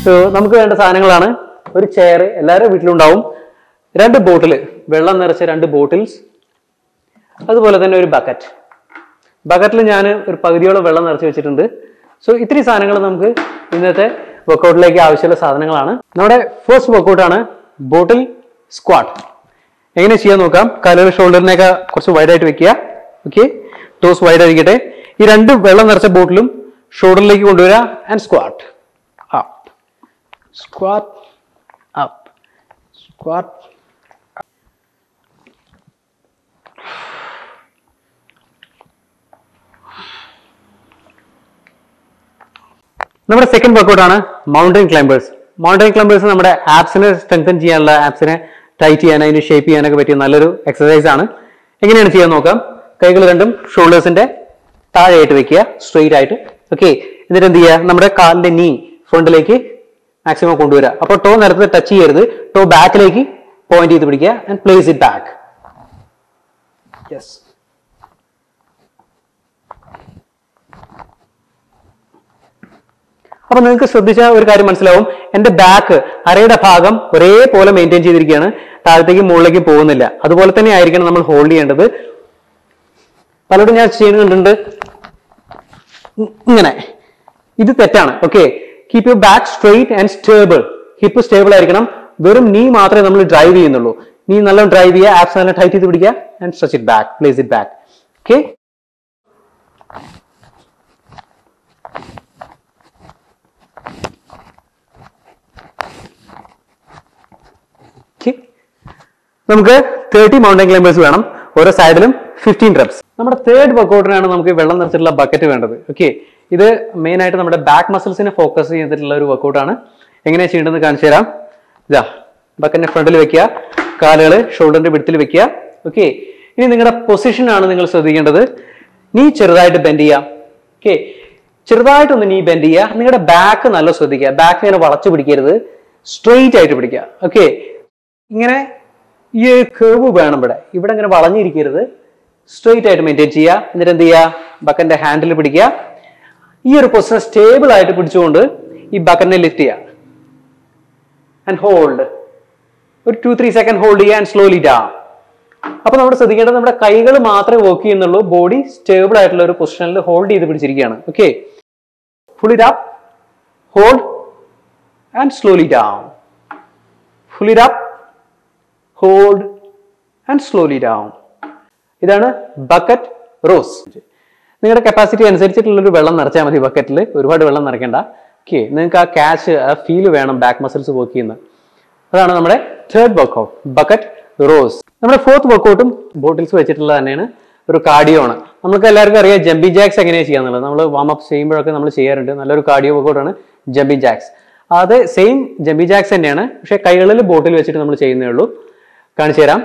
so നമുക്ക് വേണ്ട സാധനങ്ങളാണ് ഒരു ചെയർ എല്ലാവരുടെ വീട്ടിലുണ്ടാവും രണ്ട് ബോട്ടിൽ വെള്ളം നിറച്ച രണ്ട് ബോട്ടിൽസ് അതുപോലെ തന്നെ ഒരു ബക്കറ്റ് ബക്കറ്റിൽ ഞാൻ ഒരു പകുതിയോളം വെള്ളം നിറച്ച് വെച്ചിട്ടുണ്ട് സോ ഇത്രയും സാധനങ്ങൾ നമുക്ക് ഇന്നത്തെ വർക്കൗട്ടിലേക്ക് ആവശ്യമുള്ള സാധനങ്ങളാണ് നമ്മുടെ ഫസ്റ്റ് വർക്കൗട്ടാണ് ബോട്ടിൽ സ്ക്വാട്ട് എങ്ങനെ ചെയ്യാൻ നോക്കാം കാലുകൾ ഷോൾഡറിനെയൊക്കെ കുറച്ച് വൈഡായിട്ട് വെക്കുക ഓക്കെ ടോസ് വൈഡ് ആയിരിക്കട്ടെ ഈ രണ്ട് വെള്ളം നിറച്ച ബോട്ടിലും ഷോൾഡറിലേക്ക് കൊണ്ടുവരിക and squat up squat up squat നമ്മുടെ സെക്കൻഡ് വർക്കൗട്ടാണ് മൗണ്ടൻ ക്ലൈംബേഴ്സ് മൗണ്ടൻ ക്ലൈംബേഴ്സ് നമ്മുടെ ആപ്സിനെ സ്ട്രെങ്തൻ ചെയ്യാനുള്ള ആപ്സിനെ ടൈറ്റ് ചെയ്യാൻ അതിന് ഷേപ്പ് ചെയ്യാനൊക്കെ പറ്റിയ നല്ലൊരു എക്സസൈസ് ആണ് എങ്ങനെയാണ് ചെയ്യാൻ നോക്കാം കൈകൾ രണ്ടും ഷോൾഡേഴ്സിന്റെ താഴെയായിട്ട് വെക്കുക സ്ട്രെയിറ്റ് ആയിട്ട് ഓക്കെ എന്നിട്ട് എന്ത് ചെയ്യുക നമ്മുടെ കാലിന്റെ നീ ഫ്രണ്ടിലേക്ക് മാക്സിമം കൊണ്ടുവരിക അപ്പോൾ ടോ നിലത്ത് ടച്ച് ചെയ്യരുത് ടോ ബാക്കിലേക്ക് പോയിന്റ് ചെയ്ത് പിടിക്കുക and place it back yes അപ്പൊ നിങ്ങൾക്ക് ശ്രദ്ധിച്ച ഒരു കാര്യം മനസ്സിലാവും എന്റെ ബാക്ക് അരയുടെ ഭാഗം ഒരേപോലെ മെയിൻറ്റെയിൻ ചെയ്തിരിക്കുകയാണ് താഴത്തേക്കും മുകളിലേക്കും പോകുന്നില്ല അതുപോലെ തന്നെ ആയിരിക്കണം നമ്മൾ ഹോൾഡ് ചെയ്യേണ്ടത് പലരും ഞാൻ ചെയ്യുന്നുണ്ട് ഇ- ഇങ്ങനെ ഇത് തെറ്റാണ് okay keep you back straight and stable hip stable ആയിരിക്കണം വെറും നീ മാത്രമേ നമ്മൾ ഡ്രൈവ് ചെയ്യുന്നുള്ളൂ നീ നല്ല ഡ്രൈവ് ചെയ്യുക ആപ്സ് നല്ല ടൈറ്റ് ചെയ്ത് പിടിക്കുക and stretch it back place it back okay okay നമുക്ക് തേർട്ടി മൗണ്ടൻ ക്ലൈംബേഴ്സ് വേണം ഓരോ സൈഡിലും ഫിഫ്റ്റീൻ റെപ്സ് നമ്മുടെ തേർഡ് വർക്കൗട്ടിനാണ് നമുക്ക് വെള്ളം നിറച്ചിട്ടുള്ള ബക്കറ്റ് വേണ്ടത് ഓക്കെ ഇത് മെയിൻ ആയിട്ട് നമ്മുടെ ബാക്ക് മസിൽസിനെ ഫോക്കസ് ചെയ്തിട്ടുള്ള ഒരു വർക്കൗട്ടാണ് എങ്ങനെയാണ് ചെയ്യേണ്ടതെന്ന് കാണിച്ചു തരാം ഇതാ ബക്കറ്റിന്റെ ഫ്രണ്ടിൽ വെക്കുക കാലുകൾ ഷോൾഡറിന്റെ വിടത്തിൽ വെക്കുക ഓക്കെ ഇനി നിങ്ങളുടെ പൊസിഷൻ ആണ് നിങ്ങൾ ശ്രദ്ധിക്കേണ്ടത് നീ ചെറുതായിട്ട് ബെൻഡ് ചെയ്യാം ഓക്കെ ചെറുതായിട്ടൊന്ന് നീ ബെൻഡ് ചെയ്യുക നിങ്ങളുടെ ബാക്ക് നല്ല ശ്രദ്ധിക്കുക ബാക്ക് ഇങ്ങനെ വളച്ചു പിടിക്കരുത് സ്ട്രെയിറ്റ് ആയിട്ട് പിടിക്കുക ഓക്കെ ഇങ്ങനെ ഈ കേവ് വേണം ഇവിടെ ഇവിടെ ഇങ്ങനെ വളഞ്ഞിരിക്കരുത് സ്ട്രെയിറ്റ് ആയിട്ട് മെയിൻറ്റെയിൻ ചെയ്യുക എന്നിട്ട് എന്ത് ചെയ്യുക ബക്കന്റെ ഹാൻഡിൽ പിടിക്കുക ഈ ഒരു പൊസിഷൻ സ്റ്റേബിൾ ആയിട്ട് പിടിച്ചുകൊണ്ട് ഈ ബക്കറ്റിനെ ലിഫ്റ്റ് ചെയ്യുക ആൻഡ് ഹോൾഡ് ഒരു ടു ത്രീ സെക്കൻഡ് ഹോൾഡ് ചെയ്യുക ആൻഡ് സ്ലോലി ഡാം അപ്പൊ നമ്മൾ ശ്രദ്ധിക്കേണ്ടത് നമ്മുടെ കൈകൾ മാത്രമേ വർക്ക് ചെയ്യുന്നുള്ളൂ ബോഡി സ്റ്റേബിൾ ആയിട്ടുള്ള ഒരു പൊസിഷനിൽ ഹോൾഡ് ചെയ്ത് പിടിച്ചിരിക്കുകയാണ് okay pull it up hold and slowly down pull it up hold and slowly down ഇതാണ് ബക്കറ്റ് റോസ് നിങ്ങളുടെ കപ്പാസിറ്റി അനുസരിച്ചിട്ടുള്ളൊരു വെള്ളം നിറച്ചാൽ മതി ബക്കറ്റിൽ ഒരുപാട് വെള്ളം നിറയ്ക്കേണ്ട ഓക്കെ നിങ്ങൾക്ക് ആ ക്യാച്ച് ആ ഫീൽ വേണം ബാക്ക് മസിൽസ് വർക്ക് ചെയ്യുന്ന അതാണ് നമ്മുടെ തേർഡ് വർക്കൗട്ട് ബക്കറ്റ് റോസ് നമ്മുടെ ഫോർത്ത് വർക്കൗട്ടും ബോട്ടിൽസ് വെച്ചിട്ടുള്ള തന്നെയാണ് ഒരു കാർഡിയോ ആണ് നമുക്ക് എല്ലാവർക്കും അറിയാം ജമ്പി ജാക്സ് എങ്ങനെയാണ് ചെയ്യാന്നുള്ളത് നമ്മൾ വാം അപ്പ് ചെയ്യുമ്പോഴൊക്കെ നമ്മൾ ചെയ്യാറുണ്ട് നല്ലൊരു കാർഡിയോ വർക്കൗട്ടാണ് ജമ്പി ജാക്സ് അത് സെയിം ജമ്പി ജാക്സ് തന്നെയാണ് പക്ഷേ കൈകളിൽ ബോട്ടിൽ വെച്ചിട്ട് നമ്മൾ ചെയ്യുന്നേ ഉള്ളൂ കാണിച്ചു തരാം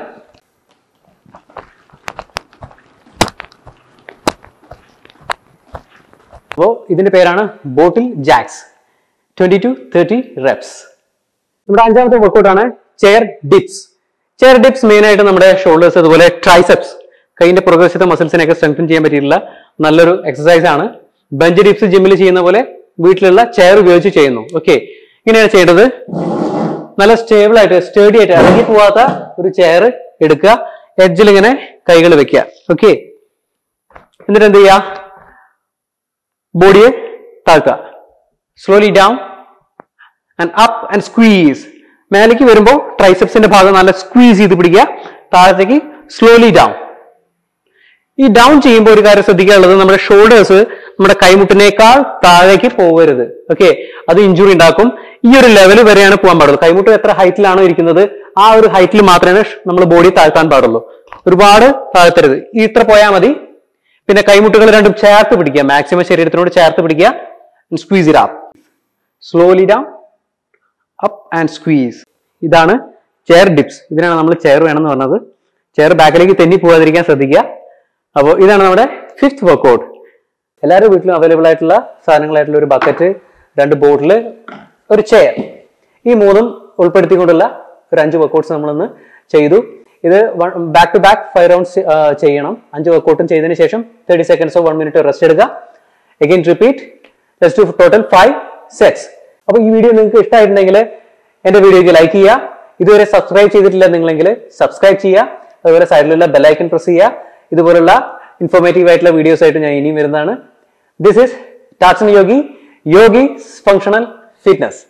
അപ്പോൾ ഇതിന്റെ പേരാണ് bottle jacks twenty to thirty reps നമ്മുടെ അഞ്ചാമത്തെ വർക്കൗട്ടാണ് chair dips chair dips main ആയിട്ട് നമ്മുടെ ഷോൾഡേഴ്സ് അതുപോലെ ട്രൈസെപ്സ് കൈയിന്റെ പുറകുവശത്തെ മസിൽസിനെയൊക്കെ സ്ട്രെങ്തൻ ചെയ്യാൻ പറ്റിയിട്ടുള്ള നല്ലൊരു എക്സസൈസ് ആണ് ബെഞ്ച് ഡിപ്സ് ജിമ്മിൽ ചെയ്യുന്ന പോലെ വീട്ടിലുള്ള ചെയർ ഉപയോഗിച്ച് ചെയ്യുന്നു ഓക്കെ ഇങ്ങനെയാണ് ചെയ്യേണ്ടത് നല്ല സ്റ്റേബിൾ ആയിട്ട് സ്റ്റേഡി ആയിട്ട് ഇറങ്ങി പോവാത്ത ഒരു ചെയർ എടുക്കുക എഡ്ജിൽ ഇങ്ങനെ കൈകൾ വെക്കുക ഓക്കെ എന്നിട്ട് എന്ത് ചെയ്യുക ബോഡിയെ താഴ്ത്തുക slowly down and up and squeeze മേലേക്ക് വരുമ്പോൾ ട്രൈസെപ്സിന്റെ ഭാഗം നല്ല സ്ക്വീസ് ചെയ്ത് പിടിക്കുക താഴത്തേക്ക് സ്ലോലി ഡൗൺ ഈ ഡൗൺ ചെയ്യുമ്പോൾ ഒരു കാര്യം ശ്രദ്ധിക്കാനുള്ളത് നമ്മുടെ ഷോൾഡേഴ്സ് നമ്മുടെ കൈമുട്ടിനേക്കാൾ താഴേക്ക് പോകരുത് ഓക്കെ അത് ഇഞ്ചുറി ഉണ്ടാക്കും ഈ ഒരു ലെവൽ വരെയാണ് പോകാൻ പാടുള്ളൂ കൈമുട്ട് എത്ര ഹൈറ്റിലാണോ ഇരിക്കുന്നത് ആ ഒരു ഹൈറ്റിൽ മാത്രമേ നമ്മൾ ബോഡി താഴ്ത്താൻ പാടുള്ളൂ ഒരുപാട് താഴ്ത്തരുത് ഈ ഇത്ര പോയാൽ മതി പിന്നെ കൈമുട്ടുകൾ രണ്ടും ചേർത്ത് പിടിക്കുക മാക്സിമം ശരീരത്തിനോട് ചേർത്ത് പിടിക്കുക squeeze it up slowly down up and squeeze ഇതാണ് ചെയർ ഡിപ്സ് ഇതിനാണ് നമ്മൾ ചെയർ വേണമെന്ന് പറഞ്ഞത് ചെയർ ബാക്കിലേക്ക് തെന്നി പോകാതിരിക്കാൻ ശ്രദ്ധിക്കുക അപ്പോൾ ഇതാണ് നമ്മുടെ ഫിഫ്ത് വർക്കൗട്ട് എല്ലാവരുടെ വീട്ടിലും അവൈലബിൾ ആയിട്ടുള്ള സാധനങ്ങളായിട്ടുള്ള ഒരു ബക്കറ്റ് രണ്ട് ബോട്ടിൽ ഒരു ചെയർ ഈ മൂന്നും ഉൾപ്പെടുത്തിക്കൊണ്ടുള്ള ഒരു അഞ്ച് വർക്കൗട്ട്സ് നമ്മളൊന്ന് ചെയ്തു ഇത് back to back five rounds ചെയ്യണം അഞ്ച് വർക്കൗട്ടും ചെയ്തതിന് ശേഷം തേർട്ടി സെക്കൻഡ്സോ വൺ മിനിറ്റ് റെസ്റ്റ് എടുക്കുക again repeat let's to total five sets അപ്പോൾ ഈ വീഡിയോ നിങ്ങൾക്ക് ഇഷ്ടമായിട്ടുണ്ടെങ്കിൽ എന്റെ വീഡിയോക്ക് ലൈക്ക് ചെയ്യുക ഇതുവരെ സബ്സ്ക്രൈബ് ചെയ്തിട്ടില്ല നിങ്ങളെങ്കിൽ സബ്സ്ക്രൈബ് ചെയ്യുക അതുപോലെ സൈഡിലുള്ള ബെല്ലൈക്കൺ പ്രസ് ചെയ്യുക ഇതുപോലുള്ള ഇൻഫോർമേറ്റീവ് ആയിട്ടുള്ള വീഡിയോസ് ആയിട്ട് ഞാൻ ഇനിയും വരുന്നതാണ് this is Taxon Yogi Yogi functional fitness